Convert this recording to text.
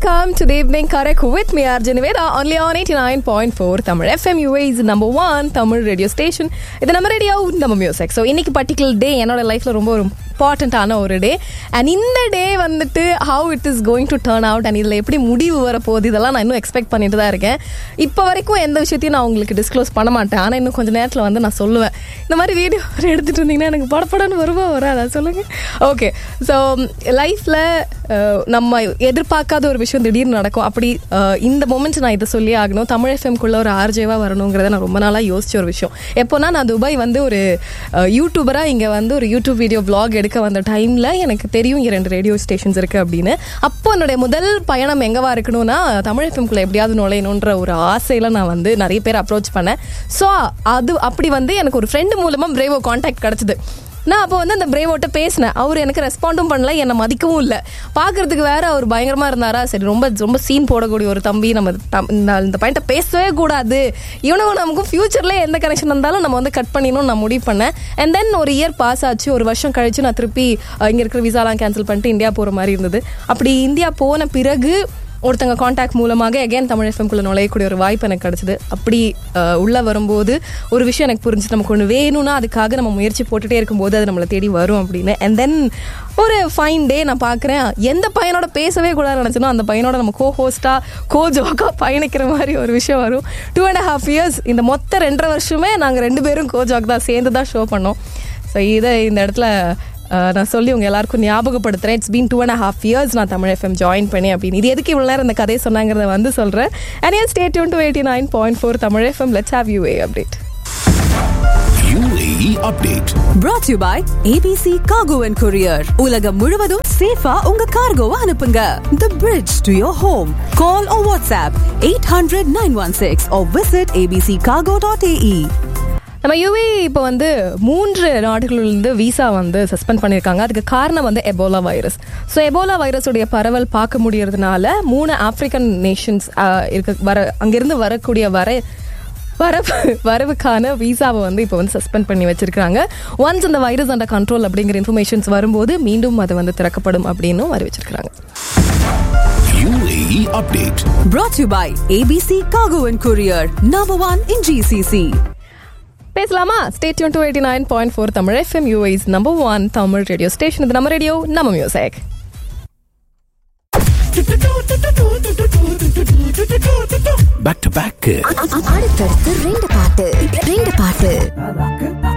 Welcome to the evening correct with me, Arjun Veda, only on 89.4 Tamil FM UA's number one Tamil radio station. இது நம்ம radio நம்ம music so இன்னைக்கு particular day என்னோட லைஃப்ல ரொம்ப ஒரு இம்பார்ட்டண்ட்டான ஒரு டே அண்ட் இந்த டே வந்துட்டு how it is going to turn out and இதில் எப்படி முடிவு வரப்போகுது இதெல்லாம் நான் இன்னும் எக்ஸ்பெக்ட் பண்ணிட்டு தான் இருக்கேன் இப்போ வரைக்கும் எந்த விஷயத்தையும் நான் உங்களுக்கு டிஸ்க்ளோஸ் பண்ண மாட்டேன் ஆனால் இன்னும் கொஞ்சம் நேரத்தில் வந்து நான் சொல்லுவேன் இந்த மாதிரி வீடியோ எடுத்துட்டு இருந்தீங்கன்னா எனக்கு படப்படன்னு வருவா வராதா சொல்லுங்கள் ஓகே ஸோ லைஃப்பில் நம்ம எதிர்பார்க்காத ஒரு விஷயம் திடீர்னு நடக்கும் அப்படி அஹ், இந்த மொமெண்ட் நான் இதை சொல்லி ஆகணும் தமிழ் எஃப்எம்குள்ள ஒரு ஆர்ஜேவாக வரணுங்கிறத நான் ரொம்ப நாளாக யோசிச்ச ஒரு விஷயம் எப்போனா நான் துபாய் வந்து ஒரு யூடியூபராக இங்கே வந்து ஒரு யூடியூப் வீடியோ vlog எடுக்க வந்த டைமில் எனக்கு தெரியும் இங்கே ரெண்டு ரேடியோ ஸ்டேஷன்ஸ் இருக்குது அப்படின்னு அப்போ என்னுடைய முதல் பயணம் எங்கவா இருக்கணும்னா தமிழ் எஃப்எம்குள்ளே எப்படியாவது நுழையணுன்ற ஒரு ஆசையில் நான் வந்து நிறைய பேர் அப்ரோச் பண்ணேன் ஸோ அது அப்படி வந்து எனக்கு ஒரு ஃப்ரெண்டு மூலமாக பிரேவோ காண்டாக்ட் கிடச்சிது நான் அப்போ வந்து அந்த பிரேவோட்ட பேசினேன் அவர் எனக்கு ரெஸ்பாண்டும் பண்ணல என்னை மதிக்கவும் இல்லை பார்க்கறதுக்கு வேற அவர் பயங்கரமா இருந்தாரா சரி ரொம்ப ரொம்ப சீன் போடக்கூடிய ஒரு தம்பி நம்ம தம்- இந்த இந்த பையன்ட்ட பேசவே கூடாது இவனும் நமக்கும் ஃபியூச்சர்ல எந்த கனெக்ஷன் இருந்தாலும் நம்ம வந்து கட் பண்ணிடணும் நான் முடிவு பண்ணேன் அண்ட் தென் ஒரு இயர் பாஸ் ஆச்சு ஒரு வருஷம் கழிச்சு நான் திருப்பி அஹ், இங்க இருக்கிற விசாலாம் கேன்சல் பண்ணிட்டு இந்தியா போற மாதிரி இருந்தது அப்படி இந்தியா போன பிறகு ஒருத்தங்க காண்டாக்ட் மூலமாக எகைன் தமிழ் எஃப்எம்குள்ள நுழையக்கூடிய ஒரு வாய்ப்பு எனக்கு கிடைச்சது அப்படி அஹ், உள்ள வரும்போது ஒரு விஷயம் எனக்கு புரிஞ்சு நமக்கு ஒன்று வேணும்னா அதுக்காக நம்ம முயற்சி போட்டுட்டே இருக்கும்போது அது நம்மளை தேடி வரும் அப்படின்னு அண்ட் தென் ஒரு ஃபைன் டே நான் பார்க்குறேன் எந்த பையனோட பேசவே கூடாது நினச்சனோ அந்த பையனோட நம்ம கோ ஹோஸ்டா கோ ஜோக்கா பயணிக்கிற மாதிரி ஒரு விஷயம் வரும் டூ அண்ட் ஹாஃப் இயர்ஸ் இந்த மொத்த ரெண்டரை வருஷமே நாங்கள் ரெண்டு பேரும் கோ ஜோக் தான் சேர்ந்து தான் ஷோ பண்ணோம் ஸோ இதை இந்த இடத்துல அஹ், நான் சொல்லி உங்க எல்லாருக்கும் ஞாபகப்படுத்துறேன் it's been two and half years நான் தமிழ் எஃப்எம் ஜாயின் பண்ணி அப்படின்னு இது எதுக்கு இவ்வளோ நேரம் இந்த கதையை சொன்னாங்கிறத வந்து சொல்கிறேன் அண்ட் என் stay tuned to eighty nine point four Tamil FM let's have you a update UAE update. brought to you by ABC Cargo and Courier. உலகம் முழுவதும் சேஃபா உங்க கார்கோவை அனுப்புங்க. The bridge to your home. Call or WhatsApp 800-916 or visit abccargo.ae. நம்ம UA இப்போ வந்து மூன்று நாடுகளிலிருந்து விசா வந்து சஸ்பெண்ட் பண்ணியிருக்காங்க அதுக்கு காரணம் வந்து எபோலா வைரஸ் ஸோ எபோலா வைரஸுடைய பரவல் பார்க்க முடியறதுனால மூணு ஆப்பிரிக்கன் நேஷன்ஸ் இருக்க வர அங்கிருந்து வரக்கூடிய வர வரவு வரவுக்கான விசாவை வந்து இப்போ வந்து சஸ்பெண்ட் பண்ணி வச்சிருக்காங்க ஒன்ஸ் இந்த வைரஸ் அண்டர் கண்ட்ரோல் அப்படிங்கிற இன்ஃபர்மேஷன்ஸ் வரும்போது மீண்டும் அது வந்து திறக்கப்படும் அப்படின்னும் அறிவிச்சிருக்காங்க UAE update. Brought to you by ABC Cargo and Courier. Number one in GCC. பேசலாமா stay tuned to eighty nine point four Tamil FM US number one Tamil radio station இது நம்ம ரேடியோ நம்ம மியூசிக் Back to back. அடுத்தடுத்து ரெண்டு பாட்டு ரெண்டு பாட்டு